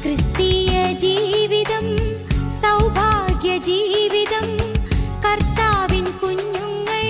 ക്രിസ്തീയ ജീവിതം സൗഭാഗ്യ ജീവിതം കർത്താവിൻ കുഞ്ഞുങ്ങൾ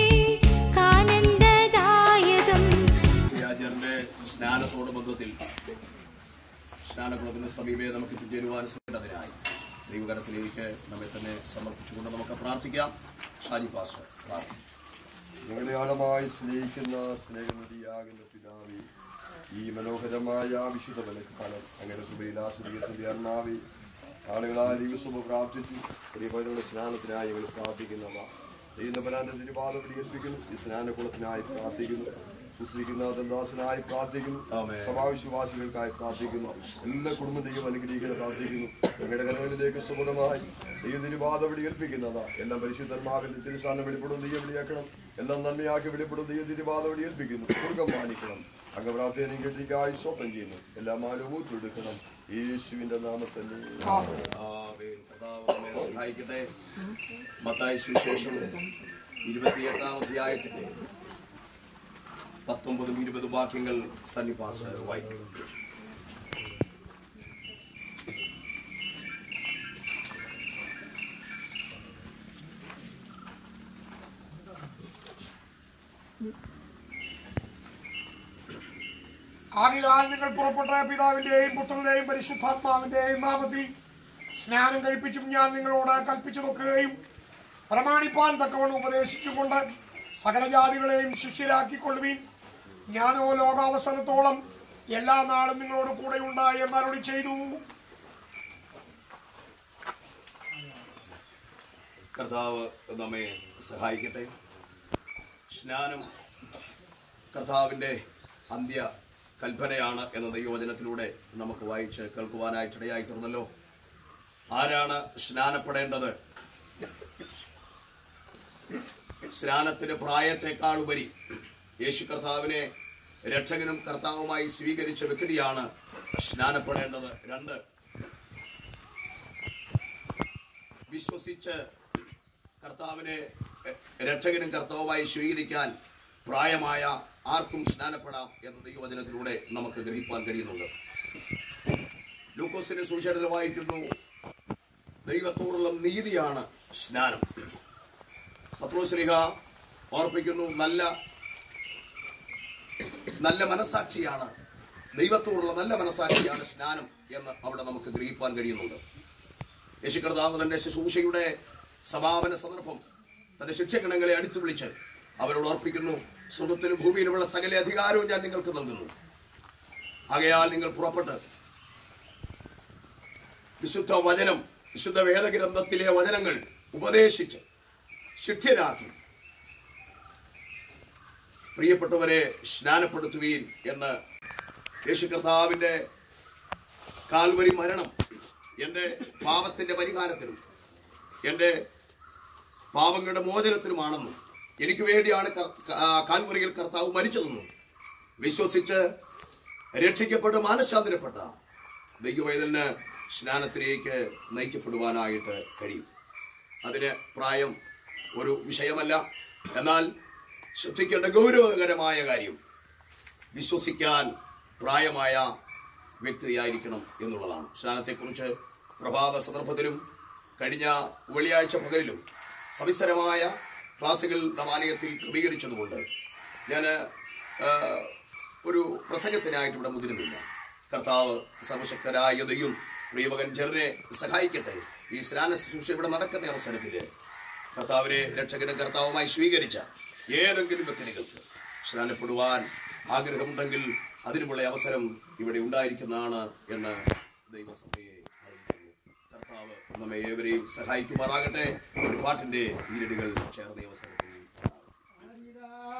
കാനന്ദദായകം വ്യാജന്റെ സ്നാനത്തോട് ബന്ധത്തിൽ സ്നാനകുളത്തിന് സമീപേ നമുക്ക് എത്തിച്ചേരുവാൻ ശ്രമിക്കുന്നതിനായി ദൈവകരത്തിലേക്ക് നമ്മെ തന്നെ സമർപ്പിച്ചുകൊണ്ട് നമുക്ക് പ്രാർത്ഥിക്കാം ഷാജി പാസ്റ്റർ പ്രാർത്ഥിക്കും ഞങ്ങളെ ആഴമായി സ്നേഹിക്കുന്ന സ്നേഹനിധിയാകുന്ന പിതാവി ഈ മനോഹരമായ വിശുദ്ധ ബലക്കാലം അങ്ങനെ കൃപയിൽ ആശ്രയത്തിന്റെ ആത്മാവി ആളുകളാൽ ദിവസവും പ്രാർത്ഥിച്ചു പ്രിയപരങ്ങളുടെ സ്നാനത്തിനായി ഞങ്ങൾ പ്രാർത്ഥിക്കുന്നവ ദൈവപരാന്റെ തിരുപാദം വിളിപ്പിക്കുന്നു ഈ സ്നാനകുളത്തിനായി പ്രാർത്ഥിക്കുന്നു സുശ്രീക്കുന്ന ദന്താസനായി പ്രാർത്ഥിക്കുന്നു ആമേൻ. സഭാവിശ്വാസികൾക്കായി പ്രാർത്ഥിക്കുന്നു എല്ലാ കുടുംബം ദൈവം അനുഗ്രഹിക്കുന്ന പ്രാർത്ഥിക്കുന്നു ഞങ്ങളുടെ കരങ്ങളിലേക്ക് സുഗതമായി ദൈവ തിരുപാദം വിളിയേൽപ്പിക്കുന്നതാ എല്ലാം പരിശുദ്ധന്മാവിന്റെ തിരുസ്ഥാനം വെളിപ്പെടും ദൈവം വിളിയാക്കണം എല്ലാം നന്മയാക്കി വെളിപ്പെടും ദൈവ തിരുപാദം വിളിയേൽപ്പിക്കുന്നു ദുർഗം പാലിക്കണം അംഗപ്രാർത്ഥനയും കെട്ടിക്കായി സ്വപ്നം ചെയ്യുന്നു എല്ലാ മാനവും എടുക്കണം യേശുവിന്റെ നാമത്തിൽ ആമേൻ. കർത്താവ് നമ്മെ സഹായിക്കട്ടെ മത്തായി സുവിശേഷം ഇരുപത്തിയെട്ടാം അധ്യായത്തിന്റെ പത്തൊമ്പതും ഇരുപതും വാക്യങ്ങൾ സണ്ണി പാസ്റ്റർ വായിക്കും ആകയാൽ നിങ്ങൾ പുറപ്പെട്ട പിതാവിന്റെയും പുത്രന്റെയും പരിശുദ്ധാത്മാവിന്റെയും നാമത്തിൽ സ്നാനം കഴിപ്പിച്ചും ഞാൻ നിങ്ങളോട് കൽപ്പിച്ചതൊക്കെയും പ്രമാണിപ്പാൻ തക്കവണ്ണം ഉപദേശിച്ചുകൊണ്ട് സകല ജാതികളെയും ശിഷ്യരാക്കിക്കൊള്ളുവീൻ ഞാനോ ലോകാവസരത്തോളം എല്ലാ നാളും നിങ്ങളോട് കൂടെയുണ്ട് എന്നരുളി ചെയ്തു കർത്താവ് നമ്മെ സഹായിക്കട്ടെ സ്നാനം കർത്താവിൻ്റെ അന്ത്യ കൽപ്പനയാണ് എന്ന ദൈവവചനത്തിലൂടെ നമുക്ക് വായിച്ച് കേൾക്കുവാനായിട്ടിടയായി തീർന്നല്ലോ ആരാണ് സ്നാനപ്പെടേണ്ടത് സ്നാനത്തിന് പ്രായത്തെക്കാൾ ഉപരി യേശു കർത്താവിനെ രക്ഷകനും കർത്താവുമായി സ്വീകരിച്ച വ്യക്തിയാണ് സ്നാനപ്പെടേണ്ടത് രണ്ട് വിശ്വസിച്ച് കർത്താവിനെ എ, രക്ഷകനും കർത്താവുമായി സ്വീകരിക്കാൻ പ്രായമായ ആർക്കും സ്നാനപ്പെടാം എന്ന ദൈവവചനത്തിലൂടെ നമുക്ക് ഗ്രഹിപ്പാൻ കഴിയുന്നുണ്ട് ലൂക്കോസിന്റെ സുവിശേഷത്തിൽ വായിക്കുന്നു ദൈവത്തോടുള്ള നീതിയാണ് സ്നാനം പത്രോശ്രീഹ ഓർപ്പിക്കുന്നു നല്ല നല്ല മനസാക്ഷിയാണ് ദൈവത്തോടുള്ള നല്ല മനസാക്ഷിയാണ് സ്നാനം എന്ന് അവിടെ നമുക്ക് ഗ്രഹിപ്പാൻ കഴിയുന്നുണ്ട് യേശു കർത്താവ് തന്റെ ശുശ്രൂഷയുടെ സമാപന സന്ദർഭം തന്റെ ശിക്ഷഗണങ്ങളെ അടുത്തു വിളിച്ച് അവരോട് ഓർപ്പിക്കുന്നു സ്വർഗത്തിലും ഭൂമിയിലുമുള്ള സകല അധികാരവും ഞാൻ നിങ്ങൾക്ക് നൽകുന്നു ആകയാൽ നിങ്ങൾ പുറപ്പെട്ട് വിശുദ്ധ വചനം വിശുദ്ധ വേദഗ്രന്ഥത്തിലെ വചനങ്ങൾ ഉപദേശിച്ച് ശിക്ഷരാക്കി പ്രിയപ്പെട്ടവരെ സ്നാനപ്പെടുത്തുവീൻ എന്ന് യേശു കർത്താവിന്റെ കാൽവരി മരണം എൻ്റെ പാപത്തിൻ്റെ പരിഹാരത്തിനും എൻ്റെ പാപങ്ങളുടെ മോചനത്തിനുമാണെന്നും എനിക്ക് വേണ്ടിയാണ് കർ- ആ, കാൽവരിയിൽ കർത്താവ് മരിച്ചതെന്നും വിശ്വസിച്ച് രക്ഷിക്കപ്പെട്ട് മാനശാന്തരപ്പെട്ട ദൈവവേദന സ്നാനത്തിലേക്ക് നയിക്കപ്പെടുവാനായിട്ട് കഴിയും അതിന് പ്രായം ഒരു വിഷയമല്ല എന്നാൽ ശ്രദ്ധിക്കേണ്ട ഗൗരവകരമായ കാര്യം വിശ്വസിക്കാൻ പ്രായമായ വ്യക്തിയായിരിക്കണം എന്നുള്ളതാണ് സ്നാനത്തെക്കുറിച്ച് പ്രഭാത സന്ദർഭത്തിലും കഴിഞ്ഞ വെള്ളിയാഴ്ച പകലിലും സവിസ്തരമായ ക്ലാസ്സുകൾ നമാലയത്തിൽ ക്രമീകരിച്ചതുകൊണ്ട് ഞാൻ ഒരു പ്രസംഗത്തിനായിട്ട് ഇവിടെ മുതിരുന്നില്ല കർത്താവ് സർവശക്തരായ ദൈവം പ്രിയമകൻ ജെറിനെ സഹായിക്കട്ടെ ഈ സ്നാന ശുശ്രൂഷ ഇവിടെ നടക്കുന്ന അവസരത്തിൽ കർത്താവിനെ രക്ഷകനും കർത്താവുമായി സ്വീകരിച്ച ഏതെങ്കിലും വ്യക്തികൾക്ക് സ്നാനപ്പെടുവാൻ ആഗ്രഹമുണ്ടെങ്കിൽ അതിനുമുള്ള അവസരം ഇവിടെ ഉണ്ടായിരിക്കുന്നതാണ് എന്ന് ദൈവസഭയെ അറിയിക്കുന്നു കർത്താവ് നമ്മെ ഏവരെയും സഹായിക്കുമാറാകട്ടെ ഒരു പാട്ടിന്റെ ഈരടികൾ ചേർന്ന ഈ അവസരത്തിൽ പാടാം.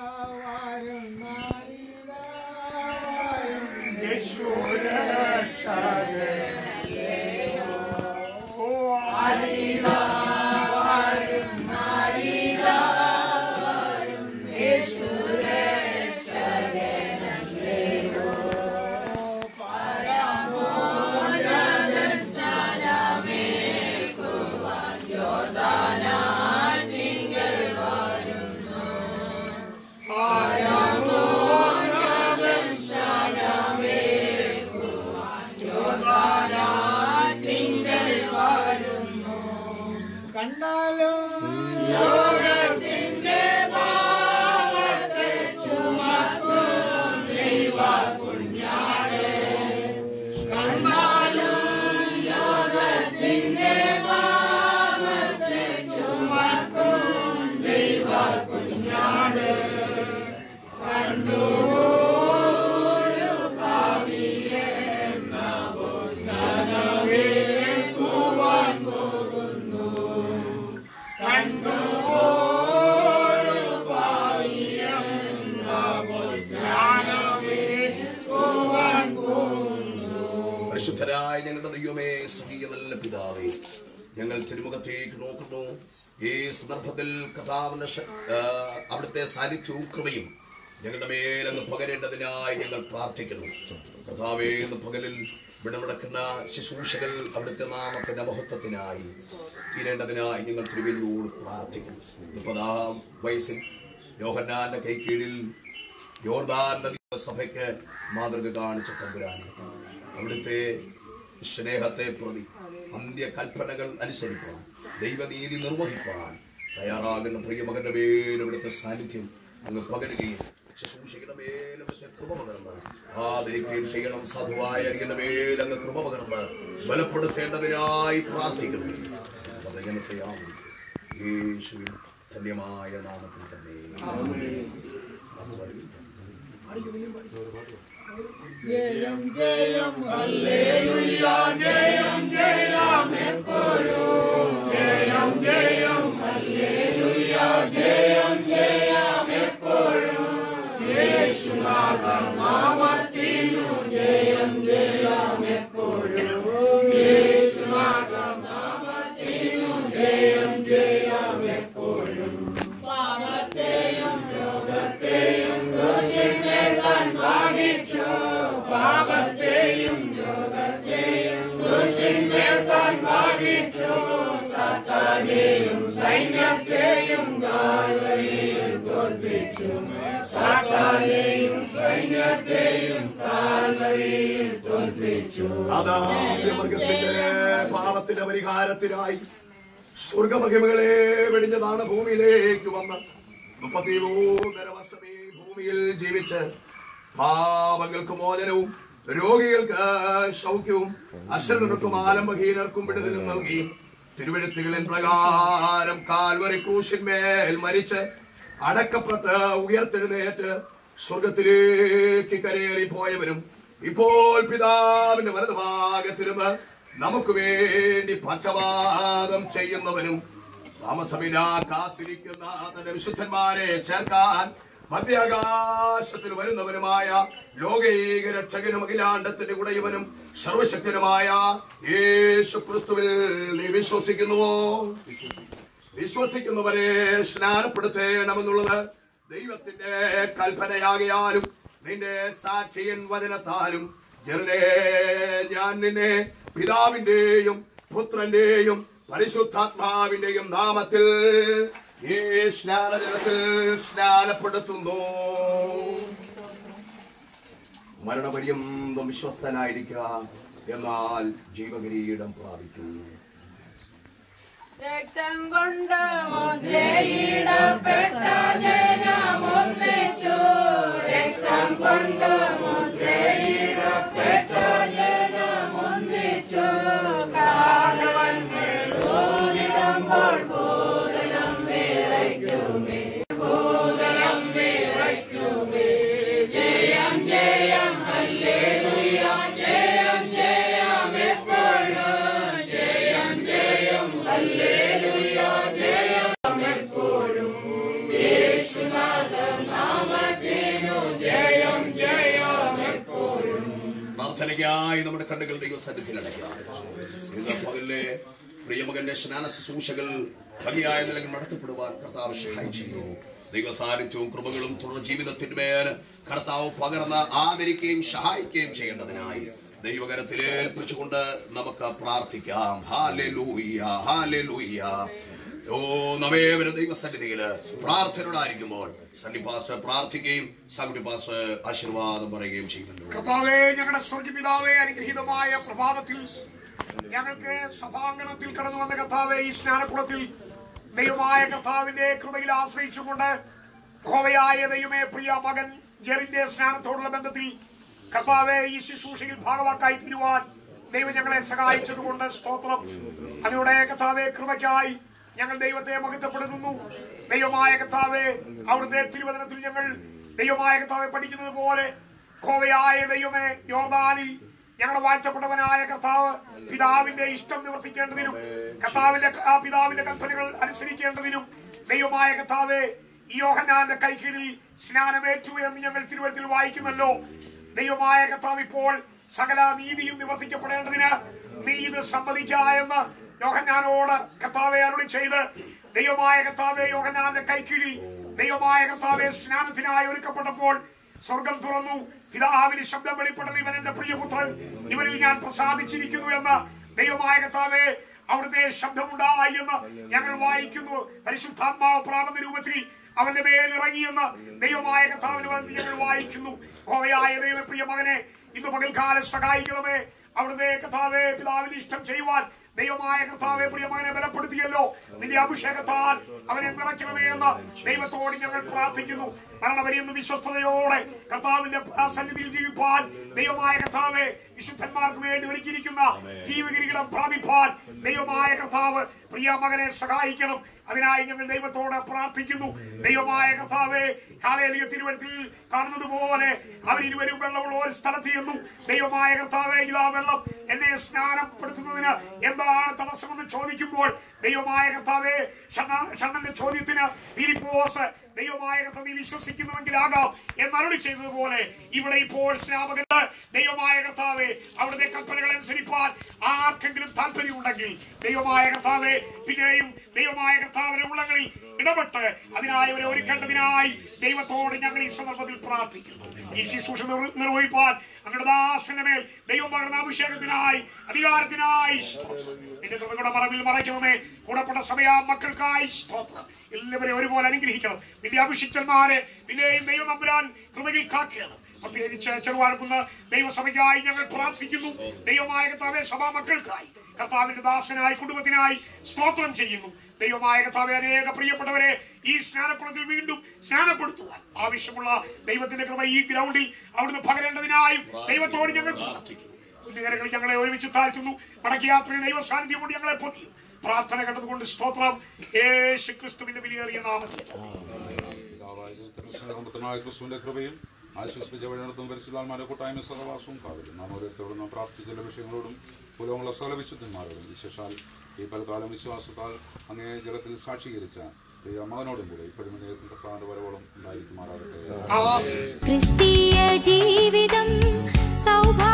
Jordana, jingle bell. പരിശുദ്ധരായ ഞങ്ങളുടെ ദൈവമേ സ്വർഗീയ നല്ല പിതാവേ ഞങ്ങൾ തിരുമുഖത്തേക്ക് നോക്കുന്നു ഈ സന്ദർഭത്തിൽ കഥാവിന്റെ ശ- ആ, അവിടുത്തെ സാന്നിധ്യവും കൃപയും ഞങ്ങളുടെ മേലങ്ങ് പകരേണ്ടതിനായി ഞങ്ങൾ പ്രാർത്ഥിക്കുന്നു കഥാവേ ഇന്ന് പകലിൽ ഇവിടെ നടക്കുന്ന ശുശ്രൂഷകൾ അവിടുത്തെ നാമത്തിന്റെ മഹത്വത്തിനായി തീരേണ്ടതിനായി ഞങ്ങൾ തിരുവല്ലോട് പ്രാർത്ഥിക്കുന്നു മുപ്പതാം വയസ്സിൽ യോഹന്നാന്റെ കൈക്കീഴിൽ യോർദാന്റെ സഭയ്ക്ക് മാതൃക കാണിച്ച തമ്പുരാനെ അവിടുത്തെ സ്നേഹത്തെ പ്രതി അന്ത്യ കൽപ്പനകൾ അനുസരിക്കാൻ ദൈവനീതി നിർവഹിക്കാൻ തയ്യാറാകുന്ന പ്രിയമകന്റെ മേലും ഇവിടുത്തെ സാന്നിധ്യം അങ്ങ് പകരുകയും ശുശ്രൂഷയുടെ മേലും ഇവിടുത്തെ കൃപ പകർന്ന് ആദരിക്കുകയും ചെയ്യണം സാധുവായ അരിയുടെ മേലങ്ങ് കൃപ പകർന്ന് ബലപ്പെടുത്തേണ്ടതിനായി പ്രാർത്ഥിക്കുന്നു വചനത്തെ യേശുവിൻ ധന്യമായ നാമത്തിൽ തന്നെ അതാദ്യമൃഗത്തിന്റെ പാപത്തിന്റെ പരിഹാരത്തിനായി സ്വർഗമഹിമകളെ വെടിഞ്ഞതാണ് ഭൂമിയിലേക്ക് വന്ന് മുപ്പത്തിമൂന്നര വർഷം ഈ ഭൂമിയിൽ ജീവിച്ച് പാപങ്ങൾക്ക് മോചനവും രോഗികൾക്ക് സൗഖ്യവും അശ്രനർക്കും ആലംബഹീനർക്കും വിടുതലും നൽകി തിരുവഴുത്തുകളിൻ പ്രകാരം കാൽവറി ക്രൂശിന്മേൽ മരിച്ച് അടക്കപ്പെട്ട് ഉയർത്തെഴുന്നേറ്റ് സ്വർഗത്തിലേക്ക് കരയേറി പോയവനും ഇപ്പോൾ പിതാവിന്റെ വലതുഭാഗത്തിരുന്ന് നമുക്ക് വേണ്ടി പക്ഷപാതം ചെയ്യുന്നവനും താമസമിന കാത്തിരിക്കുന്ന തന്റെ വിശുദ്ധന്മാരെ ചേർക്കാൻ മധ്യാകാശത്തിൽ വരുന്നവനുമായ ലോകൈക രക്ഷകനും അഖിലാണ്ടത്തിന്റെ ഉടയവനും സർവശക്തനുമായ യേശു ക്രിസ്തുവിൽ നീ വിശ്വസിക്കുന്നുവോ വിശ്വസിക്കുന്നവരെ സ്നാനപ്പെടുത്തേണമെന്നുള്ളത് ദൈവത്തിന്റെ കൽപ്പനയാകിയാലും നിന്റെ സാക്ഷിയൻ വചനത്താലും ജെറുലേ ഞാൻ നിന്നെ പിതാവിന്റെയും പുത്രന്റെയും പരിശുദ്ധാത്മാവിന്റെയും നാമത്തിൽ ഈ സ്നാനജലത്തിൽ സ്നാനപ്പെടുത്തുന്നു മരണപര്യന്തം വിശ്വസ്തനായിരിക്കുക എന്നാൽ ജീവകിരീടം പ്രാപിക്കുന്നു രക്തം കൊണ്ട് മുദ്രയിടപ്പെട്ട ജനമൊന്നിച്ചു രക്തം കൊണ്ട് മുദ്രയിടപ്പെട്ട ജനമൊന്നിച്ചു കാരണവങ്ങൾ ഊതിടുമ്പോൾ ഭൂതലം വിറയ്ക്കുമേ ഭൂതലം വിറയ്ക്കുമേ ജയം ജയം ഹല്ലേലൂയ ജയം ജയം എപ്പോഴും ജയം ജയം ഹല്ലേലൂയ ജയം എപ്പോഴും യേശുനാഥ നാമത്തിനു ജയം ജയം എപ്പോഴും പ്രാർത്ഥനയ്ക്കായി നമ്മുടെ കണ്ണുകൾ ദൈവസന്നിധിയിൽ അടയ്ക്കാം ഇന്ന് പകലിലെ പ്രിയമകന്റെ സ്നാന ശുശ്രൂഷകൾ ഭംഗിയായ നിലയിൽ നടത്തപ്പെടുവാൻ കർത്താവ് സഹായിച്ചു ദൈവ സാന്നിധ്യവും കൃപകളും തുടർ ജീവിതത്തിന്മേൽ കർത്താവ് പകർന്ന് ആദരിക്കുകയും സഹായിക്കുകയും ചെയ്യേണ്ടതിനായി ദൈവകരത്തിൽ ഏൽപ്പിച്ചുകൊണ്ട് നമുക്ക് പ്രാർത്ഥിക്കാം ഹാലൂയ്യ ഹാലൂയ്യ ഓ നമേവരും ദൈവസന്നിധിയില് പ്രാർത്ഥനയോടായിരിക്കുമ്പോൾ സണ്ണി പാസ്റ്റർ പ്രാർത്ഥിക്കുകയും സകുട്ടി പാസ്റ്റർ ആശീർവാദം പറയുകയും ചെയ്യുന്നുണ്ട് കർത്താവേ ഞങ്ങളുടെ സ്വർഗപിതാവേ അനുഗ്രഹീതമായ പ്രഭാതത്തിൽ ഞങ്ങൾക്ക് സഭാങ്കണത്തിൽ കടന്നു വന്ന കർത്താവെ ഈ സ്നാനക്കുളത്തിൽ ദൈവമായ കർത്താവിന്റെ കൃപയിൽ ആശ്രയിച്ചുകൊണ്ട് ഹോവയായ ദൈവമേ പ്രിയ മകൻ ജെറിന്റെ സ്നാനത്തോടുള്ള ബന്ധത്തിൽ കർത്താവെ ഈ ശുശ്രൂഷയിൽ ഭാഗവാക്കായി തീരുവാൻ ദൈവം ഞങ്ങളെ സഹായിച്ചതുകൊണ്ട് സ്തോത്രം അതിലൂടെ കർത്താവെ കൃപയ്ക്കായി ഞങ്ങൾ ദൈവത്തെ മഹത്വപ്പെടുത്തുന്നു ദൈവമായ കർത്താവെ അവിടുത്തെ തിരുവചനത്തിൽ ഞങ്ങൾ ദൈവമായ കർത്താവെ പഠിക്കുന്നത് പോലെ ഹോവയായ ദൈവമേ യോർദാനിൽ ഞങ്ങളുടെ വാഴ്ചപ്പെട്ടവനായ കർത്താവ് പിതാവിന്റെ ഇഷ്ടം നിവർത്തിക്കേണ്ടതിനും കർത്താവിന്റെ ആ പിതാവിന്റെ കൽപ്പനകൾ അനുസരിക്കേണ്ടതിനും ദൈവമായ കർത്താവെ ഈ യോഹന്നാന്റെ കൈക്കീഴിൽ സ്നാനമേറ്റു എന്ന് ഞങ്ങൾ തിരുവനന്തപുരത്തിൽ വായിക്കുന്നല്ലോ ദൈവമായ കർത്താവ് ഇപ്പോൾ സകല നീതിയും നിവർത്തിക്കപ്പെടേണ്ടതിന് നീ ഇത് സമ്മതിക്ക എന്ന് യോഹന്നാനോട് കർത്താവെ അരുളി ചെയ്ത് ദൈവമായ കർത്താവെ യോഹന്നാന്റെ കൈക്കീഴിൽ ദൈവമായ കർത്താവെ സ്നാനത്തിനായി ഒരുക്കപ്പെട്ടപ്പോൾ സ്വർഗം തുറന്നു പിതാവിന് ശബ്ദം വെളിപ്പെടുന്ന ഇവൻ എന്റെ പ്രിയപുത്രൻ ഇവനിൽ ഞാൻ പ്രസാദിച്ചിരിക്കുന്നു എന്ന് ദൈവമായ കർത്താവെ അവിടുത്തെ ശബ്ദമുണ്ടായി എന്ന് ഞങ്ങൾ വായിക്കുന്നു പരിശുദ്ധാത്മാവ് പ്രാപന്ന രൂപത്തിൽ അവന്റെ മേൽ ഇറങ്ങിയെന്ന് ദൈവമായ കർത്താവിന് വേണ്ടി ഞങ്ങൾ വായിക്കുന്നു ഹോവയായ ദൈവ പ്രിയ മകനെ ഇന്ന് പകൽക്കാലം സഹായിക്കണമേ അവിടുത്തെ കർത്താവെ പിതാവിന് ഇഷ്ടം ചെയ്യുവാൻ ദൈവമായ കർത്താവെ പ്രിയമകനെ ബലപ്പെടുത്തിയല്ലോ നിന്റെ അഭിഷേകത്താൽ അവനെ നിറയ്ക്കണമേ എന്ന് ദൈവത്തോട് ഞങ്ങൾ പ്രാർത്ഥിക്കുന്നു മരണവരെയെന്ന് വിശ്വസ്തയോടെ കർത്താവിന്റെ ആ സന്നിധിയിൽ ജീവിപ്പാൻ ദൈവമായ കർത്താവെ വിശുദ്ധന്മാർക്ക് വേണ്ടി ഒരുക്കിയിരിക്കുന്ന ജീവകിരീടം പ്രാപിപ്പാൻ ദൈവമായ കർത്താവ് പ്രിയ മകനെ സഹായിക്കണം അതിനായി ഞങ്ങൾ ദൈവത്തോട് പ്രാർത്ഥിക്കുന്നു ദൈവമായ കർത്താവെ കാലയലിയ തിരുവനത്തിൽ കാണുന്നത് പോലെ അവർ ഇരുവരും വെള്ളമുള്ള ഒരു സ്ഥലത്ത് ചെന്നു ദൈവമായ കർത്താവെ ഇതാ വെള്ളം എന്നെ സ്നാനപ്പെടുത്തുന്നതിന് എന്താണ് തടസ്സമെന്ന് ചോദിക്കുമ്പോൾ ദൈവമായ കർത്താവെ ഷണ്ണ- ഷണ്ണന്റെ ചോദ്യത്തിന് ഫിലിപ്പോസ് ദൈവമായ കർത്താവ് നീ വിശ്വസിക്കുന്നുവെങ്കിലാകാം എന്നരുളി ചെയ്തതുപോലെ ഇവിടെ ഇപ്പോൾ സ്നാപകന് ദൈവമായ കർത്താവെ അവിടുത്തെ കൽപ്പനകൾ അനുസരിപ്പാൻ ആർക്കെങ്കിലും താല്പര്യമുണ്ടെങ്കിൽ ദൈവമായ കർത്താവെ പിന്നെയും ദൈവമായ കർത്താവിന്റെ ഉള്ളങ്ങളിൽ ഇടപെട്ട് അതിനായി അവരെ ഒരുക്കേണ്ടതിനായി ദൈവത്തോട് ഞങ്ങൾ ഈ സന്ദർഭത്തിൽ പ്രാർത്ഥിക്കുന്നു ഈ ശുശ്രൂഷ നിർ- നിർവഹിപ്പാൻ അങ്ങയുടെ ദാസന്റെ മേൽ ദൈവം പകർന്ന അഭിഷേകത്തിനായി അധികാരത്തിനായി സ്തോത്രം. നിന്റെ കൃപയുടെ മറവിൽ മറയ്ക്കണമേ കൂടപ്പെട്ട സമയ മക്കൾക്കായി സ്തോത്രം എല്ലാവരെയും ഒരുപോലെ അനുഗ്രഹിക്കണം നിന്റെ അഭിഷിക്തന്മാരെ പിന്നെയും ദൈവം നമ്പുരാൻ കൃപയിൽ കാക്കണം പ്രത്യേകിച്ച് ചെറുവാഴ്ക്കുന്ന ദൈവസഭയ്ക്കായി ഞങ്ങൾ പ്രാർത്ഥിക്കുന്നു ദൈവമായ കർത്താവെ സഭാ മക്കൾക്കായി കർത്താവിന്റെ ദാസനായി കുടുംബത്തിനായി സ്തോത്രം ചെയ്യുന്നു ദൈവമായ കർത്താവെ അനേക പ്രിയപ്പെട്ടവരെ ഈ സ്നാനക്കുളത്തിൽ വീണ്ടും സ്നാനപ്പെടുത്തുവാൻ ആവശ്യമുള്ള ദൈവത്തിന്റെ കൃപ ഈ ഗ്രൗണ്ടിൽ അവിടുന്ന് പകരേണ്ടതിനായും ദൈവത്തോട് ഞങ്ങൾ പ്രാർത്ഥിക്കുന്നു ഉന്നതങ്ങളിൽ ഞങ്ങളെ ഒരുമിച്ച് താഴ്ത്തുന്നു മടക്കി യാത്രയിൽ ദൈവ സാന്നിധ്യം കൊണ്ട് ഞങ്ങളെ പൊതിയും പ്രാർത്ഥന കണ്ടതുകൊണ്ട് സ്തോത്രം യേശു ക്രിസ്തുവിന്റെ വിലയേറിയ നാമത്തിൽ പിതാവായ ദൈവത്തിന്റെ സ്നേഹമുത്തനായ ക്രിസ്തുവിന്റെ കൃപയും ആശ്വസിപ്പിച്ച വഴിനടത്തും പരിശുദ്ധാത്മാരുടെ കൂട്ടായ്മ സഹവാസവും കാവലും നാം ഓരോരുത്തരോടും പ്രാർത്ഥിച്ച ചില വിഷയങ്ങളോടും പുലമുള്ള സകല വിശുദ്ധന്മാരോടും വിശേഷാൽ ഈ പലകാലം വിശ്വാസത്താൽ അങ്ങേ ജലത്തിൽ സാക്ഷീകരിച്ച പ്രിയ മകനോടും കൂടെ ഇപ്പോഴും നേരത്തെ കർത്താവിന്റെ വരവോളം ഉണ്ടായിരിക്കുമാറാകട്ടെ ക്രിസ്തീയ ജീവിതം സൗഭാഗ്യ